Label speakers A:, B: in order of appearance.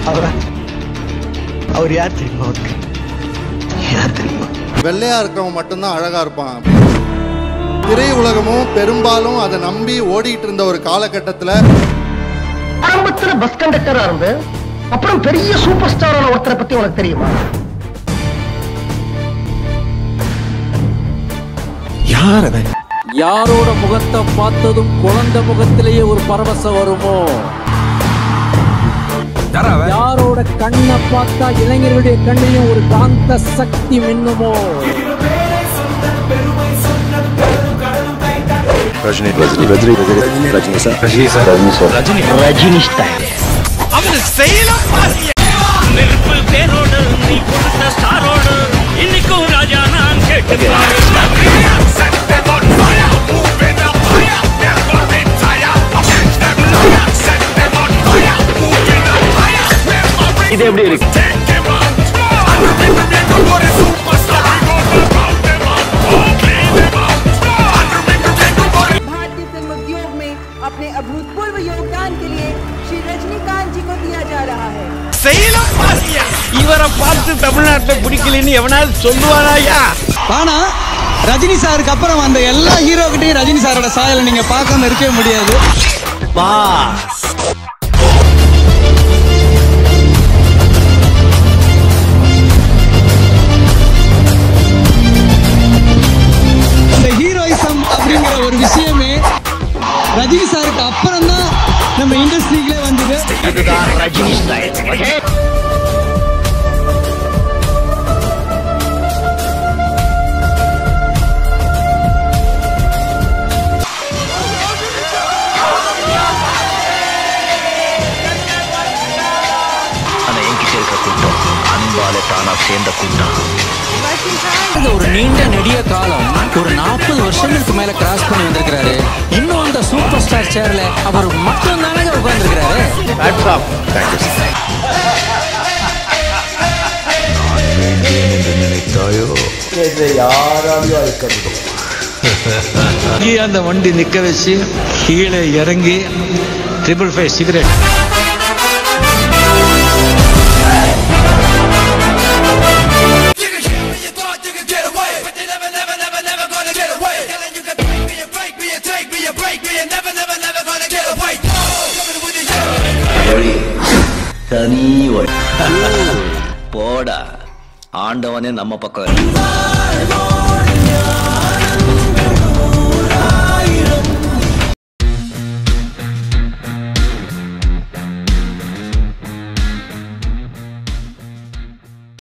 A: அவரா அவர் யார் தெரியுமா அவருக்கு யார் தெரியுமா
B: வெள்ளையா இருக்கவன் மட்டும்தான் அழகா இருப்பான் திரை உலகமும் பெரும்பாலும் அதை நம்பி ஓடிட்டு இருந்த ஒரு காலகட்டத்துல
C: ஆரம்பத்துல பஸ் கண்டக்டரா இருந்து அப்புறம் பெரிய சூப்பர் ஸ்டாரான ஒருத்தரை பத்தி உனக்கு தெரியுமா
A: யார் அவன்
D: யாரோட முகத்தை பார்த்ததும் குழந்தை முகத்திலேயே ஒரு பரவசம் வருமோ யாரோட கண்ணை பார்த்தா இளைஞர்களுடைய கண்ணிலையும் ஒரு காந்த சக்தி மின்னுமோ
C: ரஜினி ஸ்டைல்
E: நெருப்பு பேரோடு நீ கொடுத்த ஸ்டாரோடு இன்னைக்கும் ராஜா நான் கேட்டு
C: இது எப்படி இருக்கு
F: भारतीय फिल्म उद्योग में अपने अभूतपूर्व योगदान के लिए श्री रजनीकांत जी को दिया जा रहा है
E: இவரை பார்த்து தமிழ்நாட்டுல பிடிக்கலன்னு எவனாவது சொல்லுவாராயா
G: ஆனா ரஜினி சாருக்கு அப்புறம் அந்த எல்லா ஹீரோ கிட்டையும் ரஜினி சாரோட சாயலை நீங்க பார்க்காம இருக்கவே முடியாது இந்த ஹீரோயிசம் அப்படிங்கிற ஒரு விஷயமே ரஜினி சாருக்கு அப்புறம் தான் நம்ம இண்டஸ்ட்ரியிலே வந்தது
C: இதுதான் ரஜினி ஸ்டைல் ஆனா என்கிட்ட இருக்க கூட்டம் அன்பால தானா சேர்ந்த கூட்டம்
D: இது ஒரு நீண்ட நெடிய காலம் ஒரு நாற்பது வருஷங்களுக்கு மேல கிராஸ் பண்ணி வந்திருக்கிறாரு இன்னும் அந்த சூப்பர் ஸ்டார் சேர்ல அவர் மட்டும் தானே உட்கார்ந்துருக்கிறாரு
G: இங்கே அந்த வண்டி நிக்க வச்சு கீழே இறங்கி ட்ரிபிள் ஃபைவ் சிகரெட்
H: தனி வழி போடா ஆண்டவனே நம்ம பக்கம் இருக்கு.